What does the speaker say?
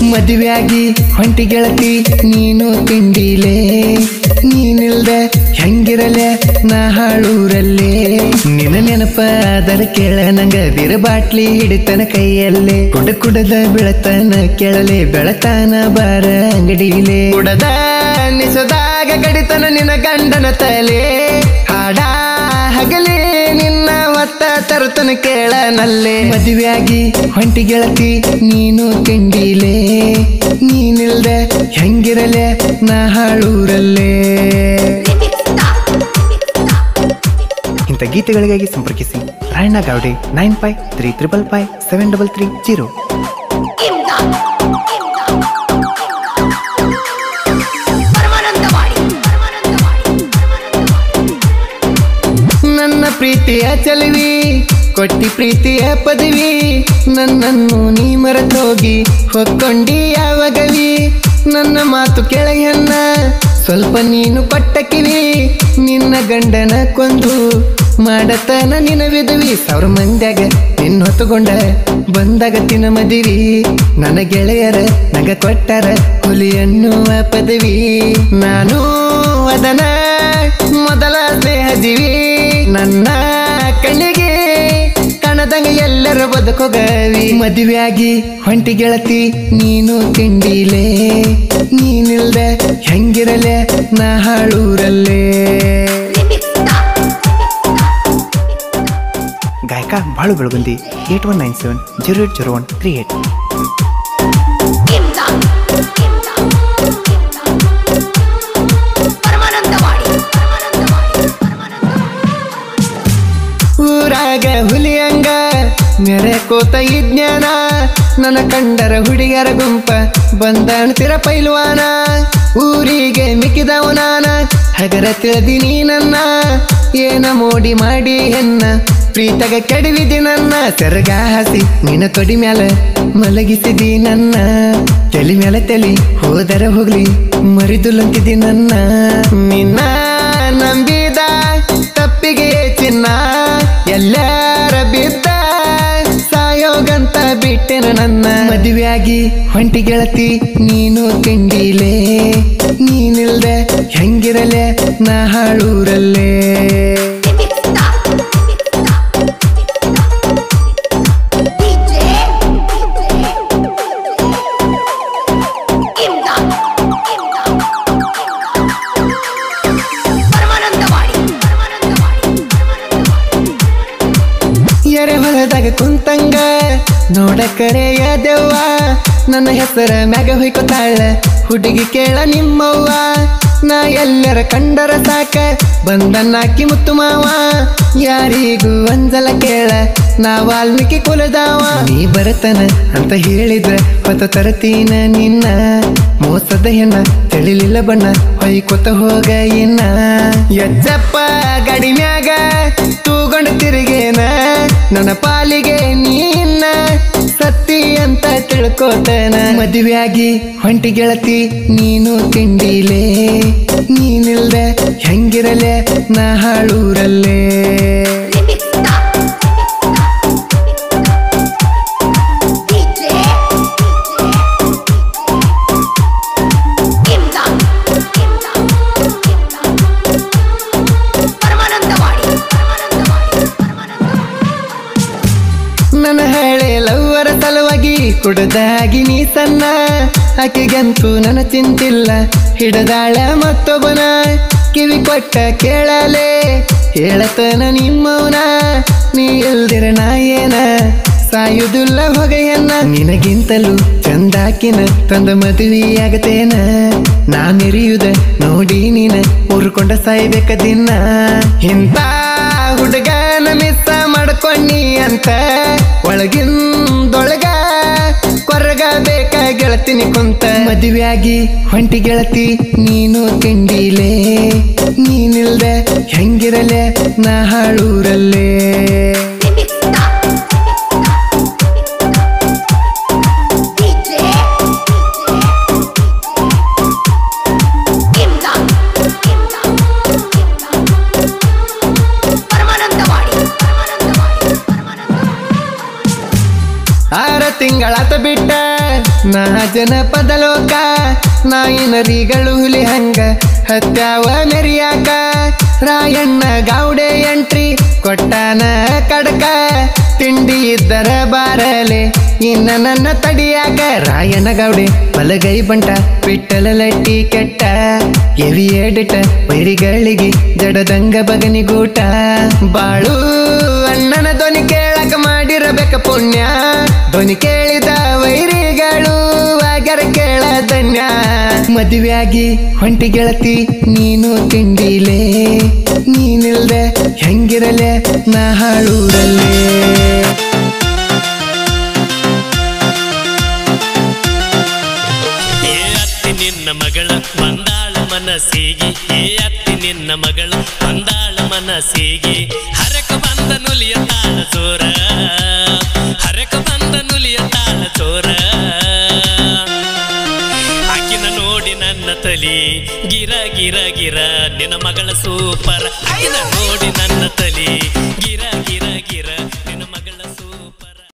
ಮದುವೆಯಾಗಿ ಹೊಂಟಿ ಗೆಳತಿ ನೀನು ತಿಂಡಿಲೆ ನೀನಿಲ್ದ ಹೆಂಗಿರಲೆ ನಾ ಹಾಳೂರಲ್ಲೇ ನಿನ್ನ ನೆನಪ ಅದರ ಕೇಳ ನಂಗ ಬಿರ ಬಾಟ್ಲಿ ಹಿಡಿತನ ಕೈಯಲ್ಲೇ ಕುಡ ಕುಡದ ಬೆಳತನ ಕೇಳಲೆ ಬೆಳತಾನ ಬಾರ ಅಂಗಡಿಲೆ ಕುಡದ ನಿಸದಾಗ ಕಡಿತನ ನಿನ್ನ ಗಂಡನ ತಲೆ ಹಾಡ ಹಗಲೇ ನಿನ್ನ ಹೊತ್ತ ತರುತನ ಕೇಳನಲ್ಲೇ ಮದುವೆಯಾಗಿ ಹೊಂಟಿ ಗೆಳತಿ ನೀನು ತಿಂಡಿಲೆ ನೀನಿಲ್ದ ಹೆಂಗಿರಲೆ ನಾ ಹಾಳೂರಲ್ಲೇ ಇಂಥ ಗೀತೆಗಳಿಗಾಗಿ ಸಂಪರ್ಕಿಸಿ Rayanna Gawade nine five three triple five seven double three zero Paramanandawadi Paramanandawadi ನನ್ನ ಪ್ರೀತಿಯ ಚಲವಿ ಕೊಟ್ಟಿ ಪ್ರೀತಿಯ ಪದವಿ ನನ್ನನ್ನು ನೀ ಮರೆತೋಗಿ ಹೊಕ್ಕೊಂಡಿ ಯಾವಾಗಲಿ ನನ್ನ ಮಾತು ಕೆಳಯನ್ನ ಸ್ವಲ್ಪ ನೀನು ಕೊಟ್ಟ ಕಿವಿ ನಿನ್ನ ಗಂಡನ ಕೊಂದು ಮಾಡತನ ನಿನ ವಿಧವಿ ಸಾವಿರ ಮಂದ್ಯಾಗ ನಿನ್ನ ಹೊತ್ತುಕೊಂಡ ಬಂದಾಗ ತಿನ ಮದಿವಿ ನನ್ನ ಗೆಳೆಯರ ನಗ ಕೊಟ್ಟರ ಹುಲಿ ಅನ್ನುವ ಪದವಿ ನಾನು ಅದನ ಮೊದಲ ಸ್ನೇಹ ಜೀವಿ ನನ್ನ ಕಣ್ಣಿಗೆ ಕಣದಂಗ ಎಲ್ಲರ ಬದುಕೋಗವಿ ಮದುವೆಯಾಗಿ ಹೊಂಟಿ ಗೆಳತಿ ನೀನು ತಿಂಡಿಲೆ ನೀನಿಲ್ದ ಹೆಂಗಿರಲೆ ನಾ ಹಾಳೂರಲ್ಲೇ ಗಾಯಕ Balu Belagundi eight one nine seven zero eight zero one three eight Paramanandawadi Paramanandawadi Paramanandawadi ಊರಾಗ ಹುಲಿಯಂಗ ನೆರೆ ಕೋತ ಇಜ್ಞಾನ ನನ್ನ ಕಂಡರ ಹುಡುಗರ ಗುಂಪ ಬಂದಣ್ತಿರ ಪೈಲ್ವಾನ ಊರಿಗೆ ಮಿಕ್ಕಿದವ ನಾನ ಹಗರ ತಿಳಿದಿನಿ ನನ್ನ ಏನ ಮೋಡಿ ಮಾಡಿ ಹೆನ್ನ ಪ್ರೀತಗ ಕೆಡವಿದಿ ನನ್ನ ಸೆರಗ ಹಾಸಿ ನಿನ್ನ ತೊಡಿ ಮ್ಯಾಲ ಮಲಗಿಸಿದಿ ನನ್ನ ತಲೆ ಮ್ಯಾಲ ತಲೆ ಹೋದರ ಹೋಗ್ಲಿ ಮರಿದುಲಂತಿದಿ ನನ್ನ ನಿನ್ನ ನಂಬಿದ ತಪ್ಪಿಗೆ ಚಿನ್ನ ಎಲ್ಲರ ಬಿದ್ದ ಸಾಯೋಗಂತ ಬಿಟ್ಟೆನ ನನ್ನ ಮದುವೆಯಾಗಿ ಹೊಂಟಿ ಗೆಳತಿ ನೀನು ತಿಂಡಿಲೆ ನೀನಿಲ್ದ ಹೆಂಗಿರಲೆ ನಾ ಹಾಳೂರಲ್ಲೇ ಪರಮಾನಂದವಾಡಿ ಪರಮಾನಂದವಾಡಿ ಎರೆ ಹೊಲದಾಗ ಕುಂತಂಗ ನೋಡ ಕರೆಯ ದೆವ್ವ ನನ್ನ ಹೆಸರ ಮ್ಯಾಗ ಹೊಯ್ಕೊತಾಳ ಹುಡುಗಿ ಕೇಳ ನಿಮ್ಮವ್ವ ನಾ ಎಲ್ಲರ ಕಂಡರ ಸಾಕ ಬಂದನ್ನಾಕಿ ಮುತ್ತು ಮಾವ ಯಾರಿಗೂ ಅಂಜಲ ಕೇಳ ನಾ ವಾಲ್ಮೀಕಿ ಕುಲದಾವ ನೀ ಬರತನ ಅಂತ ಹೇಳಿದ್ರ ಹೊತ್ತ ತರತೀನ ನಿನ್ನ ಮೋಸದ ಹೆಣ್ಣ ತಿಳಿಲಿಲ್ಲ ಬಣ್ಣ ಹೊಯ್ಕೊತ ಹೋಗ ಇನ್ನ ಯಜ್ಜಪ್ಪ ಗಾಡಿ ಮ್ಯಾಗ ತೂಗೊಂಡು ತಿರುಗೇನ ನನ್ನ ಪಾಲಿಗೆ ನೀನ್ನ ಸತ್ತಿ ಅಂತ ತಿಳ್ಕೋತನ ಮದುವೆಯಾಗಿ ಹೊಂಟಿ ಗೆಳತಿ ನೀನು ತಿಂಡಿಲೆ ನೀನಿಲ್ದ ಹೆಂಗಿರಲೆ ನಾ ಹಾಳೂರಲ್ಲೇ ಪರಮಾನಂದವಾಡಿ ಪರಮಾನಂದವಾಡಿ ಪರಮಾನಂದವಾಡಿ ನನ್ನ ಹಳೆ ಲವ್ವರ ಸಲುವಾಗಿ ಕುಡದಾಗಿ ನೀ ಸಣ್ಣ ಆಕೆಗಂತೂ ನನ್ನ ಚಿಂತಿಲ್ಲ ಹಿಡದಾಳ ಮತ್ತೊಬ್ಬನ ಕಿವಿ ಕೊಟ್ಟ ಕೇಳಲೆ ಹೇಳತನ ನಿಮ್ಮವನ ನೀ ಇಲ್ದಿರ ನಾ ಏನ ಸಾಯುದಿಲ್ಲ ಹೊಗೆಯನ್ನ ನಿನಗಿಂತಲೂ ಚಂದಾಕಿನ ತಂದ ಮದುವೆಯಾಗತೇನ ನಾ ಮೆರಿಯುದ ನೋಡಿ ನೀನ ಊರ್ಕೊಂಡ ಸಾಯ್ಬೇಕ ದಿನ ಇಂಥ ಹುಡುಗನ ಮಿಸ್ಸ ಮಾಡ್ಕೊಂಡಿ ಅಂತ ಒಳಗಿಂದೊಳಗ ಕೊರಗ ಬೇಕ ಗೆಳತಿನಿ ಕುಂತ ಮದುವೆಯಾಗಿ ಹೊಂಟಿ ಗೆಳತಿ ನೀನು ತಿಂಡಿಲೆ ನೀನಿಲ್ದ ಹೆಂಗಿರಲೆ ನಾ ಹಾಳೂರಲ್ಲೇ ಪರಮಾನಂದವಾಡಿ ಪರಮಾನಂದವಾಡಿ ಪರಮಾನಂದವಾಡಿ ಆರ ತಿಂಗಳಾತ ಬಿಟ್ಟ ನಾ ಜನಪದ ಲೋಕ ನಾಯಿನರಿಗಳು ಹುಲಿ ಹಂಗ ಹತ್ಯಾವ ಮೆರಿಯಾಕ ರಾಯಣ್ಣ ಗೌಡೆ ಎಂಟ್ರಿ ಕೊಟ್ಟಾನ ಕಡಕ ತಿಂಡಿ ಇದ್ದರ ಬಾರಲೆ ಇನ್ನ ನನ್ನ ತಡಿಯಾಕ ರಾಯಣ್ಣ ಗೌಡೆ ಬಲಗೈ ಬಂಟ ಬಿಟ್ಟಲ ಲಟ್ಟಿ ಕೆಟ್ಟ ಎವಿ ಎಡಿಟ ವೈರಿಗಳಿಗೆ ಜಡದಂಗ ಬಗನಿಗೂಟ ಬಾಳು ಅಣ್ಣನ ಧ್ವನಿ ಕೇಳಕ ಮಾಡಿರಬೇಕ ಪುಣ್ಯ ಧ್ವನಿ ಕೇಳಿದ ವೈರಿಗಳು ಆಗ್ಯಾರ ಕೇಳ ಧನ್ಯ ಮದುವೆಯಾಗಿ ಹೊಂಟಿ ಗೆಳತಿ ನೀನು ತಿಂಡಿಲೇ ನೀನಿಲ್ದೆ ಹೆಂಗಿರಲೆ ನಾ ಹಾಳೂರಲ್ಲೇ ಏ ಅತ್ತಿ ನಿನ್ನ ಮಗಳ ಬಂದಾಳ ಮನಸ್ಸಿಗೆ ಏ ಅತ್ತಿ ನಿನ್ನ ಮಗಳು ಬಂದಾಳ ಮನಸ್ಸಿಗೆ ಹರಕ ಬಂದ ನುಲಿಯ ತಾಳ ಚೋರ ಹರಕ ಬಂದ ನುಲಿಯ ತಾಳ ಚೋರ ಆಕಿನ ನೋಡಿ ನನ್ನ ತಲಿ ಗಿರ ಗಿರ ಗಿರ ನಿನ್ನ ಮಗಳ ಸೂಪರ್ ಆಕಿನ ನೋಡಿ ನನ್ನ ತಲಿ ಗಿರ ಗಿರ ಗಿರ